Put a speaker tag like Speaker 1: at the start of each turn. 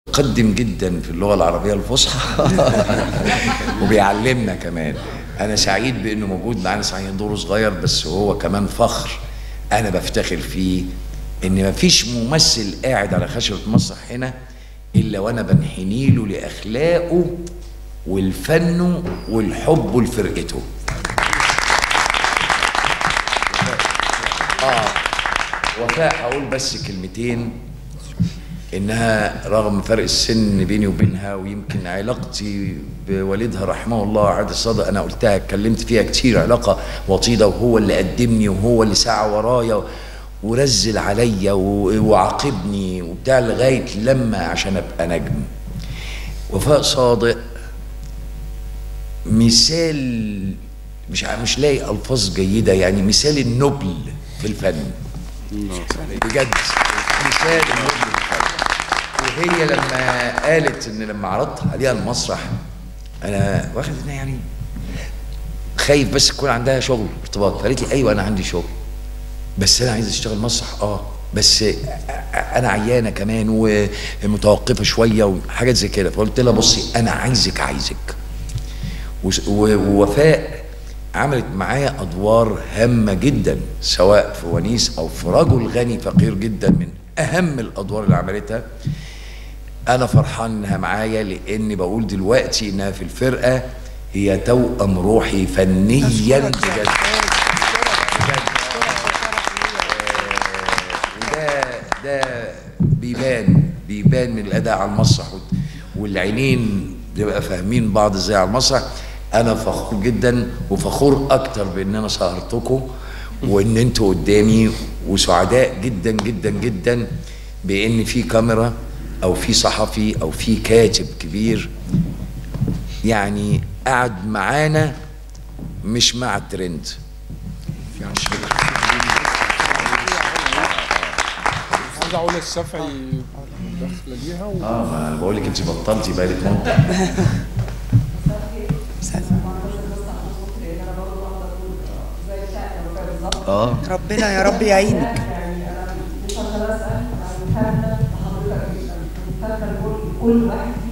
Speaker 1: متقدم جدا في اللغه العربيه الفصحى وبيعلمنا كمان انا سعيد بانه موجود معانا صحيح دوره صغير بس هو كمان فخر انا بفتخر فيه ان مفيش ممثل قاعد على خشبه مسرح هنا الا وانا بنحني له لاخلاقه والفن والحب لفرقته اه وفاء هقول بس كلمتين انها رغم فرق السن بيني وبينها ويمكن علاقتي بوالدها رحمه الله عاد الصدق انا قلتها اتكلمت فيها كتير علاقه وطيده وهو اللي قدمني وهو اللي سعى ورايا ورزل عليا وعاقبني وبتاع لغايه لما عشان ابقى نجم وفاء صادق مثال مش مش لاقي الفاظ جيده يعني مثال النبل في الفن بجد مثال النبل في الفن وهي لما قالت ان لما عرضت عليها المسرح انا واخد انها يعني خايف بس يكون عندها شغل ارتباط فقالت لي ايوه انا عندي شغل بس انا عايز اشتغل مسرح اه بس انا عيانه كمان ومتوقفه شويه وحاجات زي كده فقلت لها بصي انا عايزك عايزك ووفاء عملت معايا ادوار هامه جدا سواء في ونيس او في رجل غني فقير جدا من اهم الادوار اللي عملتها انا فرحان انها معايا لاني بقول دلوقتي انها في الفرقه هي توأم روحي فنيا بجد وده ده بيبان بيبان من الاداء على المسرح والعينين بيبقى فاهمين بعض ازاي على المسرح انا فخور جدا وفخور اكتر بان انا سهرتكم وان انتوا قدامي وسعداء جدا جدا جدا بان في كاميرا او في صحفي او في كاتب كبير يعني قعد معانا مش مع الترند
Speaker 2: عايز اقول الشافعي داخله ليها و...
Speaker 1: اه ما انا بقول لك انت بطلتي بقالك مده اه
Speaker 3: ربنا يا رب يعينك
Speaker 4: كل واحد